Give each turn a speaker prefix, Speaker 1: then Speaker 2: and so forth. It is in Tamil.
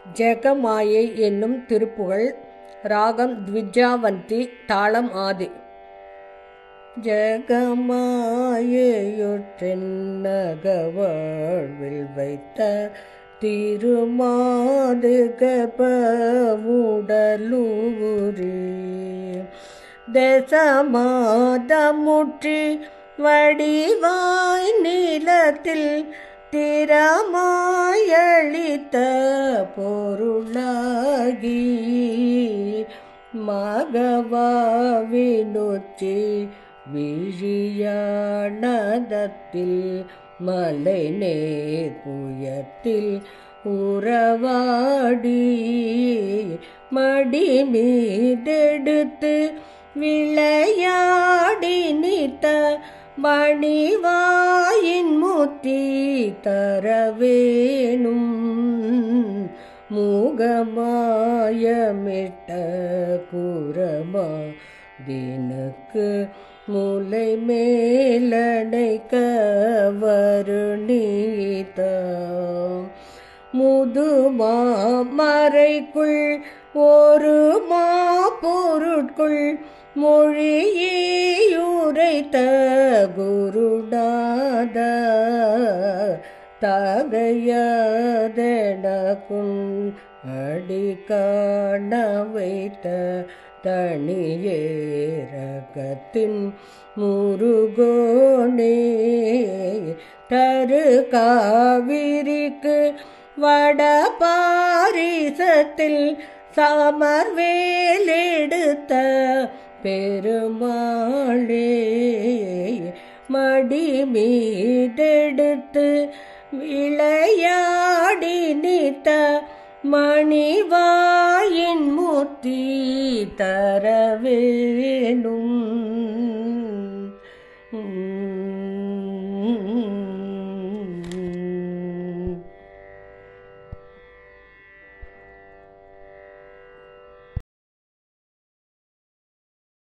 Speaker 1: ஜெகமாயை என்னும் திருப்புகழ் ராகம் த்விஜாவந்தி தாளம் ஆதி ஜெகமாயையுற்றென்னகவாழ்வில் வைத்த திருமாது கபமுடலூரி தசமாதமுற்றி வடிவாய் நீலத்தில் திறமாயளித்த பொருளாகி மகவாவினொச்சி விழியானதத்தில் மலை நேர் புயத்தில் உறவாடி மடி மீதெடுத்து விளையாடி நித்த மணிவாயின் முத்தி தரவேணும் மூகமாயமிட்ட குரமா தினுக்கு முலை மேலடை கவருணீத முதுமா மறைக்குள் ஒரு மா பொருட்குள் மொழியுரைத்த குருநாத தகையதெனக்குன் அடி காண வைத்த தனியேரகத்தின் முருகோனே தரு காவிரிக்கு வட பாரிசத்தில் சமர்வேலெடுத்த பெருமாளே மடி மீதெடுத்து விளையாடி நித்த மணிவாயின் முத்தி தரவேணும்